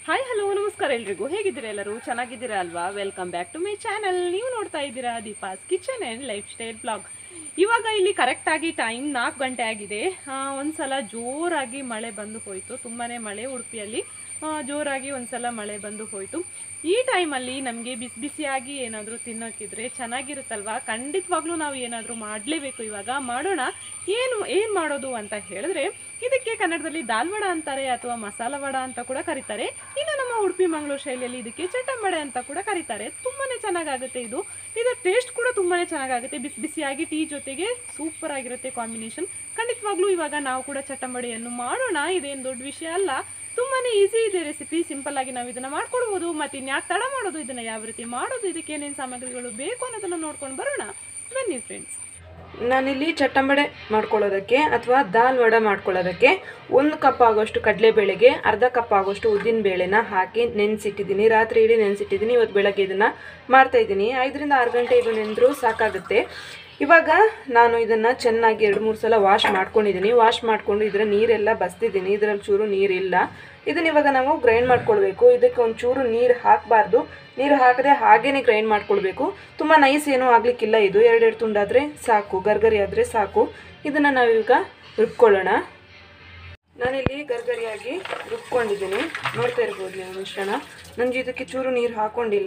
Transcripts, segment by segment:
hi hello ನಮಸ್ಕಾರ ಎಲ್ರಿಗೂ ಹೇಗಿದ್ದೀರಾ ಎಲ್ಲರೂ ಚೆನ್ನಾಗಿದ್ದೀರಾ ಅಲ್ವಾ welcome back to my channel ನೀವು ನೋಡ್ತಾ ಇದ್ದೀರಾ Deepa's kitchen and lifestyle blog ಇವಾಗ ಇಲ್ಲಿ ಕರೆಕ್ಟಾಗಿ ಟೈಮ್ ನಾಲ್ಕು ಗಂಟೆ ಆಗಿದೆ ಆ, ಒಂದ್ಸಲ ಜೋರಾಗಿ ಮಳೆ ಬಂದು ಹೋಯಿತು ತುಂಬಾ ಮಳೆ ಉಡುಪಿಯಲ್ಲಿ ಆ, ಜೋರಾಗಿ ಒಂದ್ಸಲ ಮಳೆ ಬಂದು ಹೋಯಿತು ಈ ಟೈಮಲ್ಲಿ ನಮಗೆ ಬಿಸಿ ಬಿಸಿಯಾಗಿ ಏನಾದರೂ ತಿನ್ನೋಕ್ಕಿದ್ರೆ ಚೆನ್ನಾಗಿರುತ್ತಲ್ವಾ ಖಂಡಿತವಾಗ್ಲೂ ನಾವು ಏನಾದರೂ ಮಾಡಲೇಬೇಕು ಇವಾಗ ಮಾಡೋಣ ಏನು ಏನು ಮಾಡೋದು ಅಂತ ಹೇಳಿದ್ರೆ ಇದಕ್ಕೆ ಕನ್ನಡದಲ್ಲಿ ದಾಲ್ ವಡ ಅಂತಾರೆ ಅಥವಾ ಮಸಾಲ ವಡ ಅಂತ ಕೂಡ ಕರೀತಾರೆ ಇನ್ನು ನಮ್ಮ ಉಡುಪಿ ಮಂಗಳೂರು ಶೈಲಿಯಲ್ಲಿ ಇದಕ್ಕೆ ಚಟ್ಟಂಬಡೆ ಅಂತ ಕೂಡ ಕರೀತಾರೆ ತುಂಬಾನೇ ಚೆನ್ನಾಗಾಗುತ್ತೆ ಇದು ಇದರ ಟೇಸ್ಟ್ ಕೂಡ ತುಂಬಾನೇ ಚೆನ್ನಾಗಾಗುತ್ತೆ ಬಿಸಿ ಬಿಸಿಯಾಗಿ ಟೀ ಜೊತೆಗೆ ಸೂಪರ್ ಆಗಿರುತ್ತೆ ಕಾಂಬಿನೇಷನ್ ಖಂಡಿತವಾಗ್ಲೂ ಇವಾಗ ನಾವು ಕೂಡ ಚಟ್ಟಂಬಡೆಯನ್ನು ಮಾಡೋಣ ಇದೇನು ದೊಡ್ಡ ವಿಷಯ ಅಲ್ಲ ತುಂಬಾನೇ ಈಸಿ ಇದೆ ರೆಸಿಪಿ ಸಿಂಪಲ್ ಆಗಿ ನಾವು ಇದನ್ನ ಮಾಡ್ಕೊಡ್ಬೋದು ಮತ್ತೆ ಇನ್ಯಾಕೆ ತಡ ಮಾಡೋದು ಇದನ್ನ ಯಾವ ರೀತಿ ಮಾಡೋದು ಇದಕ್ಕೆ ಏನೇನು ಸಾಮಗ್ರಿಗಳು ಬೇಕು ಅನ್ನೋದನ್ನ ನೋಡ್ಕೊಂಡು ಬರೋಣ ಬನ್ನಿ ಫ್ರೆಂಡ್ಸ್ ನಾನಿಲ್ಲಿ ಚಟ್ಟಂಬಡೆ ಮಾಡ್ಕೊಳ್ಳೋದಕ್ಕೆ ಅಥವಾ ದಾಲ್ ವಡ ಮಾಡ್ಕೊಳ್ಳೋದಕ್ಕೆ ಒಂದು ಕಪ್ ಆಗೋಷ್ಟು ಕಡಲೆಬೇಳೆಗೆ ಅರ್ಧ ಕಪ್ ಆಗೋಷ್ಟು ಉದ್ದಿನ ಬೇಳೆನ ಹಾಕಿ ನೆನೆಸಿಟ್ಟಿದ್ದೀನಿ ರಾತ್ರಿ ಇಡೀ ನೆನೆಸಿಟ್ಟಿದ್ದೀನಿ ಇವತ್ತು ಬೆಳಗ್ಗೆ ಇದನ್ನು ಮಾಡ್ತಾ ಇದ್ದೀನಿ ಐದರಿಂದ ಆರು ಗಂಟೆ ಇದು ನೆಂದರೂ ಸಾಕಾಗುತ್ತೆ ಇವಾಗ ನಾನು ಇದನ್ನು ಚೆನ್ನಾಗಿ ಎರಡು ಮೂರು ಸಲ ವಾಶ್ ಮಾಡ್ಕೊಂಡಿದ್ದೀನಿ ವಾಶ್ ಮಾಡಿಕೊಂಡು ಇದರ ನೀರೆಲ್ಲ ಬಸ್ತಿದ್ದೀನಿ ಇದರಲ್ಲಿ ಚೂರು ನೀರಿಲ್ಲ ಇದನ್ನ ಇವಾಗ ನಾವು ಗ್ರೈಂಡ್ ಮಾಡ್ಕೊಳ್ಬೇಕು ಇದಕ್ಕೆ ಒಂದು ಚೂರು ನೀರು ಹಾಕಬಾರ್ದು ನೀರು ಹಾಕದೆ ಹಾಗೇನೆ ಗ್ರೈಂಡ್ ಮಾಡ್ಕೊಳ್ಬೇಕು ತುಂಬ ನೈಸ್ ಏನೂ ಆಗಲಿಕ್ಕಿಲ್ಲ ಇದು ಎರಡೆರಡು ತುಂಡಾದರೆ ಸಾಕು ಗರ್ಗರಿ ಆದರೆ ಸಾಕು ಇದನ್ನು ನಾವೀಗ ರುಬ್ಕೊಳ್ಳೋಣ ನಾನಿಲ್ಲಿ ಗರ್ಗರಿಯಾಗಿ ರುಬ್ಕೊಂಡಿದ್ದೀನಿ ನೋಡ್ತಾ ಇರ್ಬೋದು ನೀವು ಮಿಶ್ರಣ ನನಗೆ ಇದಕ್ಕೆ ಚೂರು ನೀರು ಹಾಕ್ಕೊಂಡಿಲ್ಲ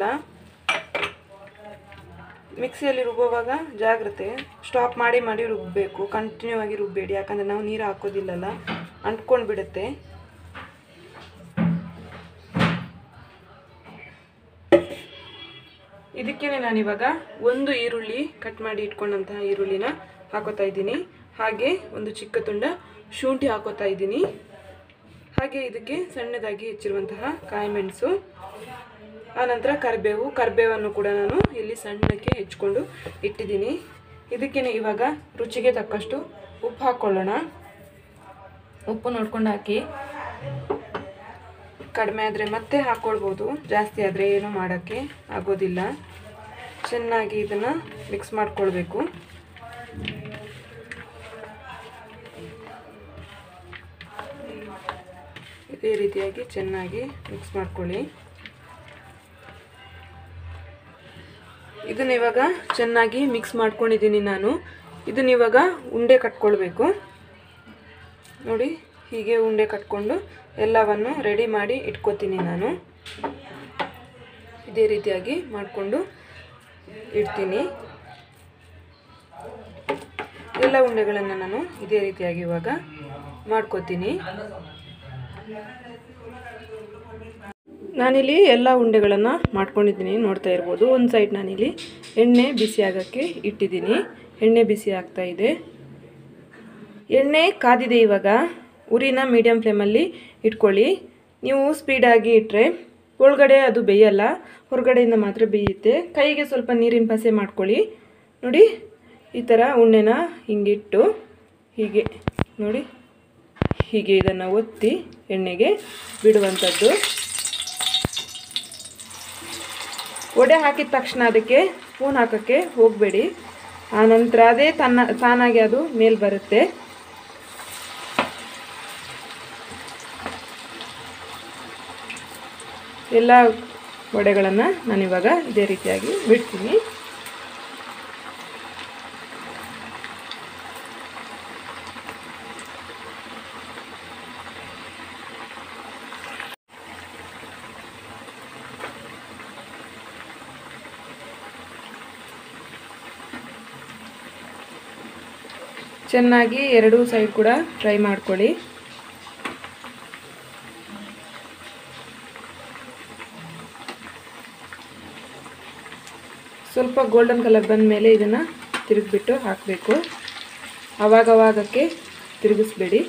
ಮಿಕ್ಸಿಯಲ್ಲಿ ರುಬ್ಬುವಾಗ ಜಾಗ್ರತೆ ಸ್ಟಾಪ್ ಮಾಡಿ ಮಾಡಿ ರುಬ್ಬಬೇಕು ಕಂಟಿನ್ಯೂ ಆಗಿ ರುಬ್ಬೇಡಿ ಯಾಕಂದರೆ ನಾವು ನೀರು ಹಾಕೋದಿಲ್ಲಲ್ಲ ಅಂಟ್ಕೊಂಡು ಬಿಡುತ್ತೆ ಇದಕ್ಕೇನೆ ನಾನಿವಾಗ ಒಂದು ಈರುಳ್ಳಿ ಕಟ್ ಮಾಡಿ ಇಟ್ಕೊಂಡಂತಹ ಈರುಳ್ಳಿನ ಹಾಕೋತಾ ಇದ್ದೀನಿ ಹಾಗೆ ಒಂದು ಚಿಕ್ಕ ತುಂಡ ಶುಂಠಿ ಹಾಕೋತಾ ಇದ್ದೀನಿ ಹಾಗೆ ಇದಕ್ಕೆ ಸಣ್ಣದಾಗಿ ಹೆಚ್ಚಿರುವಂತಹ ಕಾಯಿ ಮೆಣಸು ಆನಂತರ ಕರಿಬೇವು ಕರಿಬೇವನ್ನು ಕೂಡ ನಾನು ಇಲ್ಲಿ ಸಣ್ಣಕ್ಕೆ ಹೆಚ್ಕೊಂಡು ಇಟ್ಟಿದ್ದೀನಿ ಇದಕ್ಕೇನೆ ಇವಾಗ ರುಚಿಗೆ ತಕ್ಕಷ್ಟು ಉಪ್ಪು ಹಾಕ್ಕೊಳ್ಳೋಣ ಉಪ್ಪು ನೋಡ್ಕೊಂಡು ಹಾಕಿ ಕಡಿಮೆ ಆದರೆ ಮತ್ತೆ ಹಾಕ್ಕೊಳ್ಬೋದು ಜಾಸ್ತಿ ಆದರೆ ಏನು ಮಾಡೋಕ್ಕೆ ಆಗೋದಿಲ್ಲ ಚೆನ್ನಾಗಿ ಇದನ್ನು ಮಿಕ್ಸ್ ಮಾಡ್ಕೊಳ್ಬೇಕು ಇದೇ ರೀತಿಯಾಗಿ ಚೆನ್ನಾಗಿ ಮಿಕ್ಸ್ ಮಾಡ್ಕೊಳ್ಳಿ ಇದನ್ನ ಇವಾಗ ಚೆನ್ನಾಗಿ ಮಿಕ್ಸ್ ಮಾಡ್ಕೊಂಡಿದ್ದೀನಿ ನಾನು ಇದನ್ನ ಇವಾಗ ಉಂಡೆ ಕಟ್ಕೊಳ್ಬೇಕು ನೋಡಿ ಹೀಗೆ ಉಂಡೆ ಕಟ್ಕೊಂಡು ಎಲ್ಲವನ್ನು ರೆಡಿ ಮಾಡಿ ಇಟ್ಕೋತೀನಿ ನಾನು ಇದೇ ರೀತಿಯಾಗಿ ಮಾಡಿಕೊಂಡು ಇಡ್ತೀನಿ ಎಲ್ಲ ಉಂಡೆಗಳನ್ನು ನಾನು ಇದೇ ರೀತಿಯಾಗಿ ಇವಾಗ ಮಾಡ್ಕೋತೀನಿ ನಾನಿಲ್ಲಿ ಎಲ್ಲ ಉಂಡೆಗಳನ್ನು ಮಾಡ್ಕೊಂಡಿದ್ದೀನಿ ನೋಡ್ತಾ ಇರ್ಬೋದು ಒಂದು ಸೈಡ್ ನಾನಿಲ್ಲಿ ಎಣ್ಣೆ ಬಿಸಿ ಆಗೋಕ್ಕೆ ಇಟ್ಟಿದ್ದೀನಿ ಎಣ್ಣೆ ಬಿಸಿ ಆಗ್ತಾ ಇದೆ ಎಣ್ಣೆ ಕಾದಿದೆ ಇವಾಗ ಉರಿನ ಮೀಡಿಯಮ್ ಫ್ಲೇಮಲ್ಲಿ ಇಟ್ಕೊಳ್ಳಿ ನೀವು ಸ್ಪೀಡಾಗಿ ಇಟ್ಟರೆ ಒಳಗಡೆ ಅದು ಬೇಯಲ್ಲ ಹೊರಗಡೆಯಿಂದ ಮಾತ್ರ ಬೇಯುತ್ತೆ ಕೈಗೆ ಸ್ವಲ್ಪ ನೀರಿನ ಪಸೆ ಮಾಡ್ಕೊಳ್ಳಿ ನೋಡಿ ಈ ಥರ ಉಣ್ಣೆನ ಹಿಂಗಿಟ್ಟು ಹೀಗೆ ನೋಡಿ ಹೀಗೆ ಇದನ್ನು ಒತ್ತಿ ಎಣ್ಣೆಗೆ ಬಿಡುವಂಥದ್ದು ಒಡೆ ಹಾಕಿದ ತಕ್ಷಣ ಅದಕ್ಕೆ ಸ್ಪೂನ್ ಹಾಕೋಕ್ಕೆ ಹೋಗಬೇಡಿ ಆನಂತರ ಅದೇ ತನ್ನ ತಾನಾಗಿ ಅದು ಮೇಲೆ ಬರುತ್ತೆ ಎಲ್ಲ ವಡೆಗಳನ್ನು ನಾನಿವಾಗ ಇದೇ ರೀತಿಯಾಗಿ ಬಿಡ್ತೀನಿ ಚೆನ್ನಾಗಿ ಎರಡೂ ಸೈಡ್ ಕೂಡ ಫ್ರೈ ಮಾಡ್ಕೊಳ್ಳಿ ಸ್ವಲ್ಪ ಗೋಲ್ಡನ್ ಕಲರ್ ಬಂದ ಮೇಲೆ ಇದನ್ನು ತಿರುಗಿಬಿಟ್ಟು ಹಾಕಬೇಕು ಆವಾಗವಾಗಕ್ಕೆ ತಿರುಗಿಸ್ಬೇಡಿ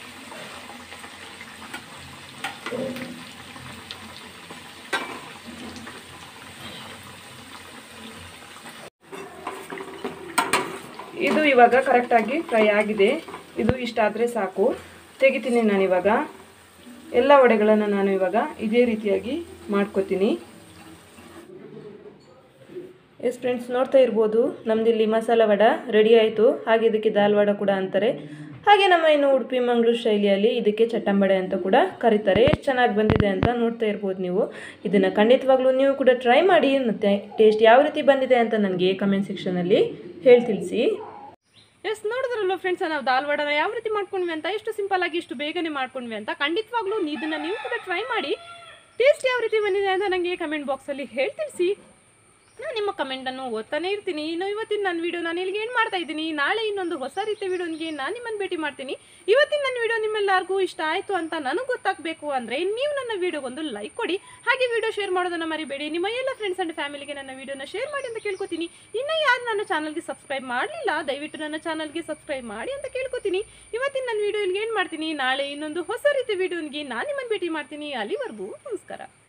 ಇದು ಇವಾಗ ಕರೆಕ್ಟಾಗಿ ಫ್ರೈ ಆಗಿದೆ ಇದು ಇಷ್ಟ ಆದರೆ ಸಾಕು ತೆಗಿತೀನಿ ನಾನಿವಾಗ ಎಲ್ಲ ವಡೆಗಳನ್ನು ನಾನು ಇವಾಗ ಇದೇ ರೀತಿಯಾಗಿ ಮಾಡ್ಕೋತೀನಿ ಎಸ್ ಫ್ರೆಂಡ್ಸ್ ನೋಡ್ತಾ ಇರ್ಬೋದು ನಮ್ದಿಲ್ಲಿ ಮಸಾಲ ವಡ ರೆಡಿ ಆಯಿತು ಹಾಗೆ ಇದಕ್ಕೆ ದಾಲ್ ವಡ ಕೂಡ ಅಂತಾರೆ ಹಾಗೆ ನಮ್ಮ ಇನ್ನು ಉಡುಪಿ ಮಂಗಳೂರು ಶೈಲಿಯಲ್ಲಿ ಇದಕ್ಕೆ ಚಟ್ಟಂಬಡೆ ಅಂತ ಕೂಡ ಕರೀತಾರೆ ಎಷ್ಟು ಚೆನ್ನಾಗಿ ಬಂದಿದೆ ಅಂತ ನೋಡ್ತಾ ಇರ್ಬೋದು ನೀವು ಇದನ್ನು ಖಂಡಿತವಾಗ್ಲೂ ನೀವು ಕೂಡ ಟ್ರೈ ಮಾಡಿ ಮತ್ತು ಟೇಸ್ಟ್ ಯಾವ ರೀತಿ ಬಂದಿದೆ ಅಂತ ನನಗೆ ಕಮೆಂಟ್ ಸೆಕ್ಷನಲ್ಲಿ ಹೇಳಿ ತಿಳಿಸಿ ಎಸ್ ನೋಡಿದ್ರಲ್ಲ ಫ್ರೆಂಡ್ಸ್ ನಾವು ದಾಲ್ ವಡನ ಯಾವ ರೀತಿ ಮಾಡ್ಕೊಂಡ್ವಿ ಅಂತ ಎಷ್ಟು ಸಿಂಪಲ್ ಆಗಿ ಇಷ್ಟು ಬೇಗನೆ ಮಾಡ್ಕೊಂಡ್ವಿ ಅಂತ ಖಂಡಿತವಾಗ್ಲೂ ಇದನ್ನ ನೀವು ಕೂಡ ಟ್ರೈ ಮಾಡಿ ಟೇಸ್ಟ್ ಯಾವ ರೀತಿ ಬಂದಿದೆ ಅಂತ ನನಗೆ ಕಮೆಂಟ್ ಬಾಕ್ಸಲ್ಲಿ ಹೇಳಿ ತಿಳಿಸಿ ನಾನು ನಿಮ್ಮ ಕಮೆಂಟನ್ನು ಓದ್ತಾನೆ ಇರ್ತೀನಿ ಇನ್ನು ಇವತ್ತಿನ ನನ್ನ ವಿಡಿಯೋ ನಾನು ಇಲ್ಲಿಗೆ ಏನು ಮಾಡ್ತಾ ಇದ್ದೀನಿ ನಾಳೆ ಇನ್ನೊಂದು ಹೊಸ ರೀತಿಯ ವಿಡಿಯೋನಿಗೆ ನಾನು ನಿಮ್ಮನ್ನು ಭೇಟಿ ಮಾಡ್ತೀನಿ ಇವತ್ತಿನ ನನ್ನ ವಿಡಿಯೋ ನಿಮ್ಮೆಲ್ಲರಿಗೂ ಇಷ್ಟ ಆಯಿತು ಅಂತ ನನಗೆ ಗೊತ್ತಾಗಬೇಕು ಅಂದರೆ ನೀವು ನನ್ನ ವಿಡಿಯೋಗೊಂದು ಲೈಕ್ ಕೊಡಿ ಹಾಗೆ ವಿಡಿಯೋ ಶೇರ್ ಮಾಡೋದನ್ನು ಮರಿಬೇಡಿ ನಿಮ್ಮ ಎಲ್ಲ ಫ್ರೆಂಡ್ಸ್ ಆ್ಯಂಡ್ ಫ್ಯಾಮಿಲಿಗೆ ನನ್ನ ವಿಡಿಯೋನ ಶೇರ್ ಮಾಡಿ ಅಂತ ಕೇಳ್ಕೊತೀನಿ ಇನ್ನು ಯಾರು ನನ್ನ ಚಾನಲ್ಗೆ ಸಬ್ಸ್ಕ್ರೈಬ್ ಮಾಡಲಿಲ್ಲ ದಯವಿಟ್ಟು ನನ್ನ ಚಾನಲ್ಗೆ ಸಬ್ಸ್ಕ್ರೈಬ್ ಮಾಡಿ ಅಂತ ಕೇಳ್ಕೊತೀನಿ ಇವತ್ತಿನ ನನ್ನ ವಿಡಿಯೋ ಇಲ್ಲಿಗೆ ಏನು ಮಾಡ್ತೀನಿ ನಾಳೆ ಇನ್ನೊಂದು ಹೊಸ ರೀತಿ ವಿಡಿಯೋನಿಗೆ ನಾನು ನಿಮ್ಮನ್ನು ಭೇಟಿ ಮಾಡ್ತೀನಿ ಅಲ್ಲಿವರೆಗೂ ನಮಸ್ಕಾರ